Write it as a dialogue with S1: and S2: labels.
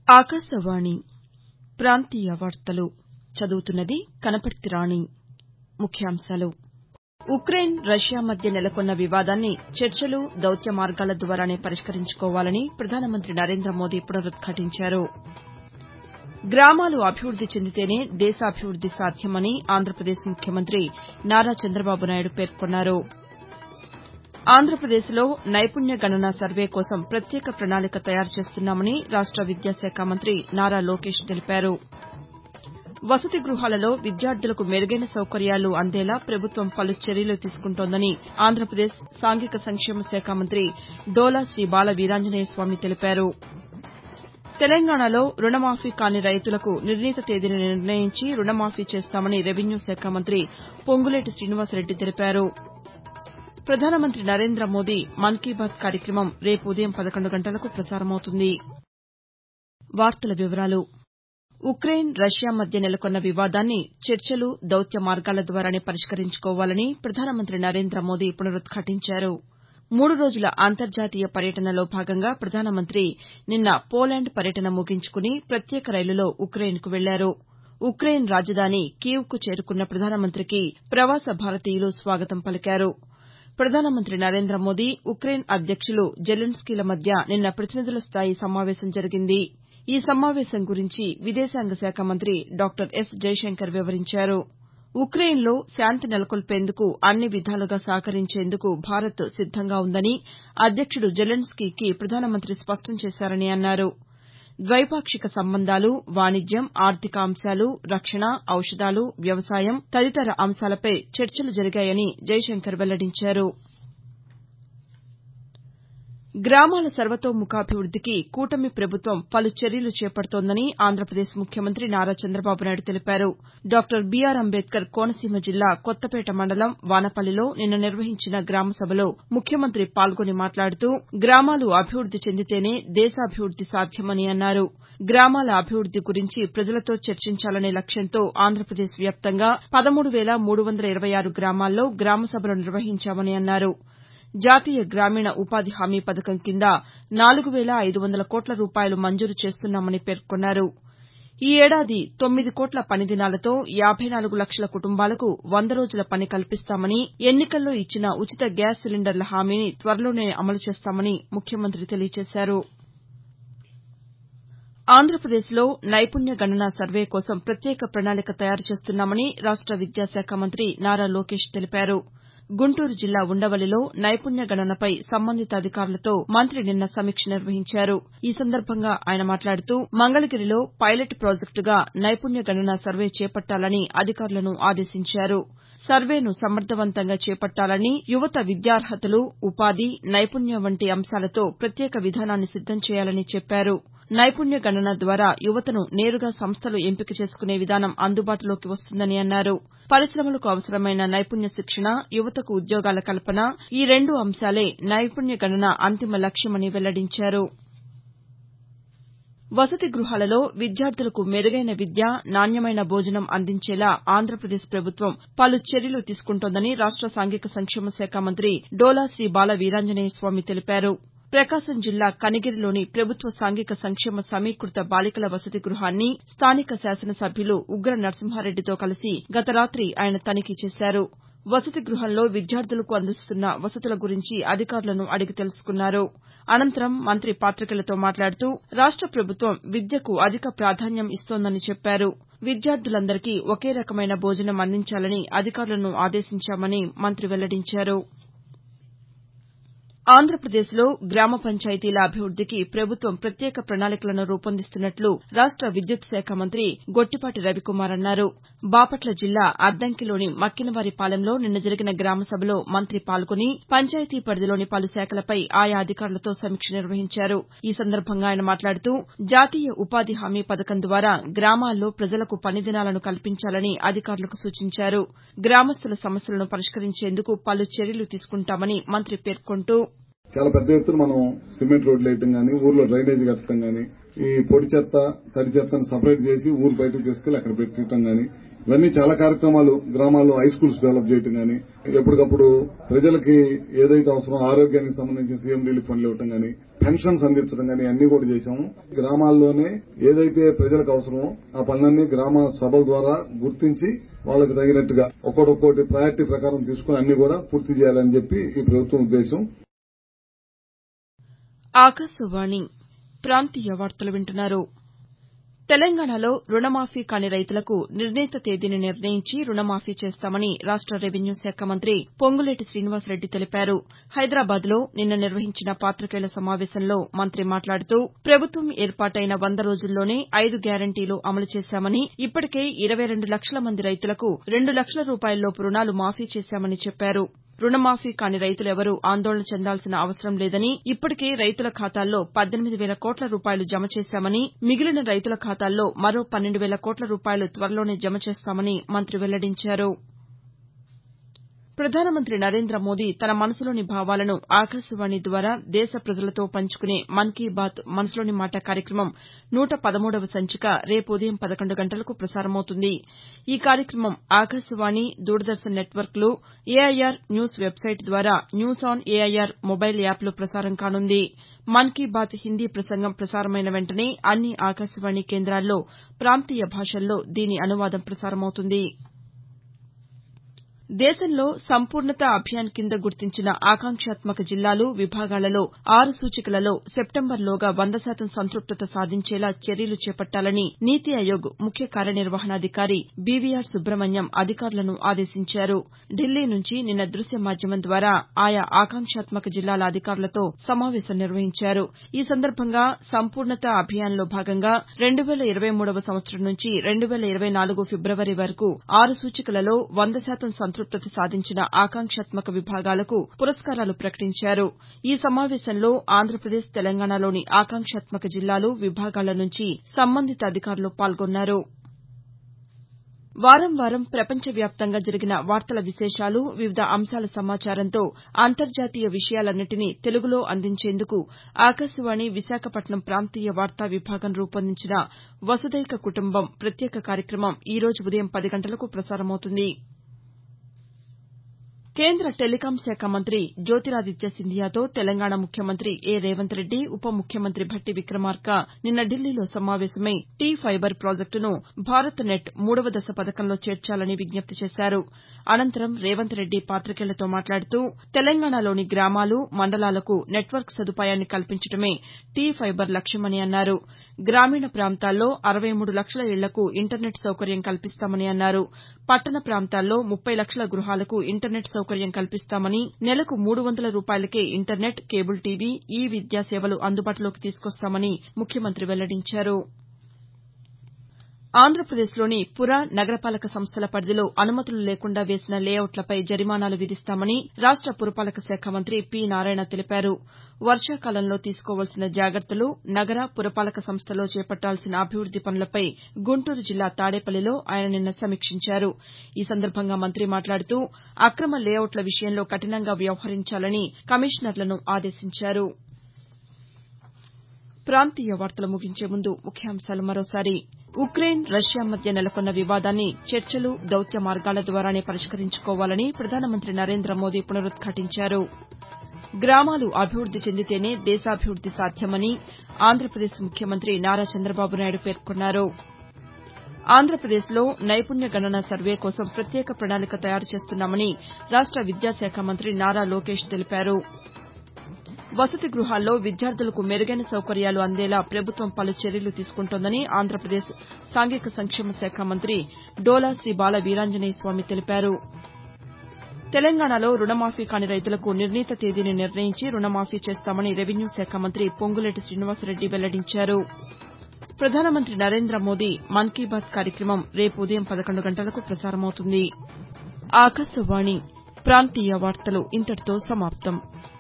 S1: ఆకాశవాణి ప్రాంతీయ వార్తలు చదువుతున్నది కనపర్తి రాణి ముఖ్యాంశాలు ఉక్రెయిన్ రష్యా మధ్య నెలకొన్న వివాదాన్ని చర్చలు దౌత్య మార్గాల ద్వారానే పరిష్కరించుకోవాలని ప్రధానమంత్రి నరేంద్ర మోదీ పునరుద్ఘాటించారు గ్రామాలు అభివృద్ది చెందితేనే దేశాభివృద్ది సాధ్యమని ఆంధ్రప్రదేశ్ ముఖ్యమంత్రి నారా చంద్రబాబు నాయుడు పేర్కొన్నారు ఆంధ్రప్రదేశ్లో నైపుణ్య గణన సర్వే కోసం ప్రత్యేక ప్రణాళిక తయారు చేస్తున్నామని రాష్ట విద్యాశాఖ మంత్రి నారా లోకేష్ తెలిపారు వసతి గృహాలలో విద్యార్థులకు మెరుగైన సౌకర్యాలు అందేలా ప్రభుత్వం పలు చర్యలు తీసుకుంటోందని ఆంధ్రప్రదేశ్ సాంఘిక సంక్షేమ శాఖ మంత్రి డోలా శ్రీ బాల వీరాంజనేయ స్వామి తెలిపారు తెలంగాణలో రుణమాఫీ కాని రైతులకు నిర్ణీత తేదీని నిర్ణయించి రుణమాఫీ చేస్తామని రెవెన్యూ శాఖ మంత్రి పొంగులేటి శ్రీనివాసరెడ్డి తెలిపారు ప్రధానమంత్రి నరేంద్ర మోదీ మన్ కీ బాత్ కార్యక్రమం రేపు ఉదయం పదకొండు గంటలకు ప్రసారమవుతుంది ఉక్రెయిన్ రష్యా మధ్య నెలకొన్న వివాదాన్ని చర్చలు దౌత్య మార్గాల ద్వారానే పరిష్కరించుకోవాలని ప్రధానమంత్రి నరేంద్ర మోదీ పునరుద్ఘాటించారు మూడు రోజుల అంతర్జాతీయ పర్యటనలో భాగంగా ప్రధానమంత్రి నిన్న పోలాండ్ పర్యటన ముగించుకుని ప్రత్యేక రైలులో ఉక్రెయిన్కు వెళ్లారు ఉక్రెయిన్ రాజధాని కీవ్కు చేరుకున్న ప్రధానమంత్రికి ప్రవాస భారతీయులు స్వాగతం పలికారు ప్రధానమంత్రి నరేంద్ర మోదీ ఉక్రెయిన్ అధ్యక్షులు జెలెన్స్కీల మధ్య నిన్న ప్రతినిధుల స్థాయి సమావేశం జరిగింది ఈ సమావేశం గురించి విదేశాంగ శాఖ మంత్రి డాక్టర్ ఎస్ జైశంకర్ వివరించారు ఉక్రెయిన్లో శాంతి నెలకొల్పేందుకు అన్ని విధాలుగా సహకరించేందుకు భారత్ సిద్దంగా ఉందని అధ్యక్షుడు జెలెన్స్కీకి ప్రధానమంత్రి స్పష్టం చేశారని అన్నారు ద్వైపాక్షిక సంబంధాలు వాణిజ్యం ఆర్థిక అంశాలు రక్షణ ఔషధాలు వ్యవసాయం తదితర అంశాలపై చర్చలు జరిగాయని జైశంకర్ వెల్లడించారు గ్రామాల సర్వతోముఖాభివృద్దికి కూటమి ప్రభుత్వం పలు చర్యలు చేపడుతోందని ఆంధ్రప్రదేశ్ ముఖ్యమంత్రి నారా చంద్రబాబు నాయుడు తెలిపారు డాక్టర్ బీఆర్ అంబేద్కర్ కోనసీమ జిల్లా కొత్తపేట మండలం వానపల్లిలో నిన్న నిర్వహించిన గ్రామ సభలో ముఖ్యమంత్రి పాల్గొని మాట్లాడుతూ గ్రామాలు అభివృద్ది చెందితేనే దేశాభివృద్ది సాధ్యమని అన్నారు గ్రామాల అభివృద్ది గురించి ప్రజలతో చర్చించాలనే లక్ష్యంతో ఆంధ్రప్రదేశ్ వ్యాప్తంగా పదమూడు వేల మూడు వందల ఇరవై ఆరు గ్రామాల్లో గ్రామ సభలు నిర్వహించామని అన్నారు జాతీయ గ్రామీణ ఉపాధి హామీ పథకం కింద నాలుగు వేల ఐదు వందల కోట్ల రూపాయలు మంజూరు చేస్తున్నామని పేర్కొన్నారు ఈ ఏడాది తొమ్మిది కోట్ల పని దినాలతో యాబై నాలుగు లక్షల కుటుంబాలకు వంద రోజుల పని కల్పిస్తామని ఎన్నికల్లో ఇచ్చిన ఉచిత గ్యాస్ సిలిండర్ల హామీని త్వరలోనే అమలు చేస్తామని ముఖ్యమంత్రి తెలియజేశారు ఆంధ్రప్రదేశ్లో నైపుణ్య గణన సర్వే కోసం ప్రత్యేక ప్రణాళిక తయారు చేస్తున్నామని రాష్ట విద్యాశాఖ మంత్రి నారా లోకేష్ తెలిపారు గుంటూరు జిల్లా ఉండవల్లిలో నైపుణ్య గణనపై సంబంధిత అధికారులతో మంత్రి నిన్న సమీక్ష నిర్వహించారు ఈ సందర్భంగా ఆయన మాట్లాడుతూ మంగళగిరిలో పైలట్ ప్రాజెక్టుగా నైపుణ్య గణన సర్వే చేపట్టాలని అధికారులను ఆదేశించారు సర్వేను సమర్దవంతంగా చేపట్టాలని యువత విద్యార్హతలు ఉపాధి నైపుణ్యం వంటి అంశాలతో ప్రత్యేక విధానాన్ని సిద్దం చేయాలని చెప్పారు నైపుణ్య గణన ద్వారా యువతను నేరుగా సంస్థలు ఎంపిక చేసుకునే విధానం అందుబాటులోకి వస్తుందని అన్నారు పరిశమలకు అవసరమైన నైపుణ్య శిక్షణ యువతకు ఉద్యోగాల కల్పన ఈ రెండు అంశాలే నైపుణ్య గణన అంతిమ లక్ష్యమని వెల్లడించారు వసతి గృహాలలో విద్యార్థులకు మెరుగైన విద్య నాణ్యమైన భోజనం అందించేలా ఆంధ్రప్రదేశ్ ప్రభుత్వం పలు చర్యలు తీసుకుంటోందని రాష్ట సాంఘిక సంక్షేమ శాఖ మంత్రి డోలా శ్రీ బాల వీరాంజనేయ స్వామి తెలిపారు ప్రకాశం జిల్లా కనిగిరిలోని ప్రభుత్వ సాంఘిక సంక్షేమ సమీకృత బాలికల వసతి గృహాన్ని స్థానిక శాసనసభ్యులు ఉగ్ర నరసింహారెడ్డితో కలిసి గత రాతి ఆయన తనిఖీ చేశారు వసతి గృహంలో విద్యార్థులకు అందిస్తున్న వసతుల గురించి అధికారులను అడిగి తెలుసుకున్నారు అనంతరం మంత్రి పాతికేయులతో మాట్లాడుతూ రాష్ట ప్రభుత్వం విద్యకు అధిక ప్రాధాన్యం ఇస్తోందని చెప్పారు విద్యార్థులందరికీ ఒకే రకమైన భోజనం అందించాలని అధికారులను ఆదేశించామని మంత్రి వెల్లడించారు ఆంధ్రప్రదేశ్లో గ్రామ పంచాయతీల అభివృద్దికి ప్రభుత్వం ప్రత్యేక ప్రణాళికలను రూపొందిస్తున్నట్లు రాష్ట విద్యుత్ శాఖ మంత్రి గొట్టిపాటి రవికుమార్ అన్నారు బాపట్ల జిల్లా అద్దంకిలోని మక్కినవారిపాలెంలో నిన్న జరిగిన గ్రామ సభలో మంత్రి పాల్గొని పంచాయతీ పరిధిలోని పలు శాఖలపై ఆయా అధికారులతో సమీక్ష నిర్వహించారు ఈ సందర్భంగా ఆయన మాట్లాడుతూ జాతీయ ఉపాధి హామీ పథకం ద్వారా గ్రామాల్లో ప్రజలకు పని దినాలను కల్పించాలని అధికారులకు సూచించారు గ్రామస్తుల సమస్యలను పరిష్కరించేందుకు పలు చర్యలు తీసుకుంటామని మంత్రి పేర్కొంటూ
S2: చాలా పెద్ద ఎత్తున మనం సిమెంట్ రోడ్లు వేయటం గానీ ఊర్లో డ్రైనేజ్ కట్టడం గానీ ఈ పొడి చెత్త తడి చెత్తను సపరేట్ చేసి ఊరు బయటకు తీసుకెళ్లి అక్కడ పెట్టడం గానీ ఇవన్నీ చాలా కార్యక్రమాలు గ్రామాల్లో హై స్కూల్స్ డెవలప్ చేయటం గానీ ఎప్పటికప్పుడు ప్రజలకి ఏదైతే అవసరం ఆరోగ్యానికి సంబంధించిన సీఎం రిలీఫ్ ఫండ్లు ఇవ్వటం గానీ పెన్షన్స్ అందించడం గానీ అన్ని కూడా చేశాము గ్రామాల్లోనే ఏదైతే ప్రజలకు అవసరమో ఆ పనులన్నీ గ్రామ సభల ద్వారా గుర్తించి వాళ్ళకి తగినట్టుగా ఒక్కొక్కటి ప్రయారిటీ ప్రకారం తీసుకుని అన్ని కూడా పూర్తి చేయాలని చెప్పి ఈ ప్రభుత్వం ఉద్దేశం
S1: ఆకాశవాణి ప్రాంతీయ వార్తలు వింటున్నారు తెలంగాణలో రుణమాఫీ కాని రైతులకు నిర్ణీత తేదీని నిర్ణయించి రుణమాఫీ చేస్తామని రాష్ట రెవెన్యూ శాఖ మంత్రి పొంగులేటి శ్రీనివాసరెడ్డి తెలిపారు హైదరాబాద్లో నిన్న నిర్వహించిన పాతికేయుల సమావేశంలో మంత్రి మాట్లాడుతూ ప్రభుత్వం ఏర్పాటైన వంద రోజుల్లోనే ఐదు గ్యారంటీలు అమలు చేశామని ఇప్పటికే ఇరవై రెండు లక్షల మంది రైతులకు రెండు లక్షల రూపాయలలోపు రుణాలు మాఫీ చేశామని చెప్పారు రుణమాఫీ కాని రైతులెవరూ ఆందోళన చెందాల్సిన అవసరం లేదని ఇప్పటికే రైతుల ఖాతాల్లో పద్దెనిమిది వేల కోట్ల రూపాయలు జమ చేశామని మిగిలిన రైతుల ఖాతాల్లో మరో పన్నెండు వేల కోట్ల రూపాయలు త్వరలోనే జమ చేస్తామని మంత్రి వెల్లడించారు ప్రధానమంత్రి నరేంద్ర మోదీ తన మనసులోని భావాలను ఆకాశవాణి ద్వారా దేశ ప్రజలతో పంచుకునే మన్ కీ బాత్ మనసులోని మాట కార్యక్రమం నూట పదమూడవ సంచిక రేపు ఉదయం పదకొండు గంటలకు ప్రసారమవుతుంది ఈ కార్యక్రమం ఆకాశవాణి దూరదర్శన్ నెట్వర్క్లు ఏఐఆర్ న్యూస్ వెబ్సైట్ ద్వారా న్యూస్ ఆన్ ఏఐఆర్ మొబైల్ యాప్లో ప్రసారం కానుంది మన్ కీ బాత్ హిందీ ప్రసంగం ప్రసారమైన వెంటనే అన్ని ఆకాశవాణి కేంద్రాల్లో ప్రాంతీయ భాషల్లో దీని అనువాదం ప్రసారమవుతుంది దేశంలో సంపూర్ణత అభియాన్ కింద గుర్తించిన ఆకాంక్షాత్మక జిల్లాలు విభాగాలలో ఆరు సూచికలలో సెప్టెంబర్లోగా వంద శాతం సంతృప్తత సాధించేలా చర్యలు చేపట్టాలని నీతి ఆయోగ్ ముఖ్య కార్యనిర్వహణాధికారి బీవీఆర్ సుబ్రహ్మణ్యం అధికారులను ఆదేశించారు ఢిల్లీ నుంచి నిన్న దృశ్య మాధ్యమం ద్వారా ఆయా ఆకాంక్షాత్మక జిల్లాల అధికారులతో సమావేశం నిర్వహించారు ఈ సందర్భంగా సంపూర్ణత అభియాన్లో భాగంగా రెండు వేల ఇరవై మూడవ సంవత్సరం నుంచి రెండు వేల ఇరవై నాలుగు ఫిబ్రవరి వరకు ఆరు సూచికలలో వంద శాతం సంతృప్తత సాధించిన ఆకాంక్షాత్మక విభాగాలకు పురస్కారాలు ప్రకటించారు ఈ సమావేశంలో ఆంధ్రప్రదేశ్ తెలంగాణలోని ఆకాంక్షాత్మక జిల్లాలు విభాగాల నుంచి సంబంధిత అధికారులు పాల్గొన్నారు వారం వారం ప్రపంచ వ్యాప్తంగా జరిగిన వార్తల విశేషాలు వివిధ అంశాల సమాచారంతో అంతర్జాతీయ విషయాలన్నింటినీ తెలుగులో అందించేందుకు ఆకాశవాణి విశాఖపట్నం ప్రాంతీయ వార్తా విభాగం రూపొందించిన వసుదైక కుటుంబం ప్రత్యేక కార్యక్రమం ఈ రోజు ఉదయం పది గంటలకు ప్రసారమవుతుంది కేంద్ర టెలికాం శాఖ మంత్రి జ్యోతిరాదిత్య సింధియాతో తెలంగాణ ముఖ్యమంత్రి ఏ రేవంత్ రెడ్డి ఉప ముఖ్యమంత్రి భట్టి విక్రమార్క నిన్న ఢిల్లీలో సమావేశమై టీ ఫైబర్ ప్రాజెక్టును భారత్ నెట్ మూడవ దశ పథకంలో చేర్చాలని విజ్ఞప్తి చేశారు అనంతరం రేవంత్ రెడ్డి పాతికేయులతో మాట్లాడుతూ తెలంగాణలోని గ్రామాలు మండలాలకు నెట్వర్క్ సదుపాయాన్ని కల్పించడమే టీ ఫైబర్ లక్ష్యమని అన్నారు గ్రామీణ ప్రాంతాల్లో అరవై మూడు లక్షల ఇళ్లకు ఇంటర్నెట్ సౌకర్యం కల్పిస్తామని అన్నారు పట్టణ ప్రాంతాల్లో ముప్పై లక్షల గృహాలకు ఇంటర్నెట్ సౌకర్యం కల్పిస్తామని నెలకు మూడు వందల రూపాయలకే ఇంటర్నెట్ కేబుల్ టీవీ ఈ విద్యా సేవలు అందుబాటులోకి తీసుకొస్తామని ముఖ్యమంత్రి వెల్లడించారు ఆంధ్రప్రదేశ్లోని పుర నగరపాలక సంస్థల పరిధిలో అనుమతులు లేకుండా వేసిన లేఅవుట్లపై జరిమానాలు విధిస్తామని రాష్ట పురపాలక శాఖ మంత్రి పి నారాయణ తెలిపారు వర్షాకాలంలో తీసుకోవాల్సిన జాగ్రత్తలు నగర పురపాలక సంస్థలో చేపట్టాల్సిన అభివృద్ది పనులపై గుంటూరు జిల్లా తాడేపల్లిలో ఆయన నిన్న సమీక్షించారు ఈ సందర్భంగా మంత్రి మాట్లాడుతూ అక్రమ లేఅవుట్ల విషయంలో కఠినంగా వ్యవహరించాలని కమిషనర్లను ఆదేశించారు ప్రాంతీయ వార్తలు ముగించే ముందు ముఖ్యాంశాలు మరోసారి ఉక్రెయిన్ రష్యా మధ్య నెలకొన్న వివాదాన్ని చర్చలు దౌత్య మార్గాల ద్వారానే పరిష్కరించుకోవాలని ప్రధానమంత్రి నరేంద్ర మోదీ పునరుద్ఘాటించారు గ్రామాలు అభివృద్ది చెందితేనే దేశాభివృద్ది సాధ్యమని ఆంధ్రప్రదేశ్ ముఖ్యమంత్రి నారా చంద్రబాబు నాయుడు పేర్కొన్నారు ఆంధ్రప్రదేశ్లో నైపుణ్య గణన సర్వే కోసం ప్రత్యేక ప్రణాళిక తయారు చేస్తున్నామని రాష్ట విద్యాశాఖ మంత్రి నారా లోకేష్ తెలిపారు వసతి గృహాల్లో విద్యార్థులకు మెరుగైన సౌకర్యాలు అందేలా ప్రభుత్వం పలు చర్యలు తీసుకుంటోందని ఆంధ్రప్రదేశ్ సాంఘిక సంక్షేమ శాఖ మంత్రి డోలా శ్రీ బాల వీరాంజనేయ స్వామి తెలిపారు తెలంగాణలో రుణమాఫీ కాని రైతులకు నిర్ణీత తేదీని నిర్ణయించి రుణమాఫీ చేస్తామని రెవెన్యూ శాఖ మంత్రి పొంగులేటి శ్రీనివాసరెడ్డి వెల్లడించారు ప్రధానమంత్రి నరేంద్ర మోదీ మన్ కీ బాత్ కార్యక్రమం రేపు ఉదయం పదకొండు గంటలకు ప్రసారమవుతుంది ఆకాశవాణి ప్రాంతీయ వార్తలు ఇంతటితో సమాప్తం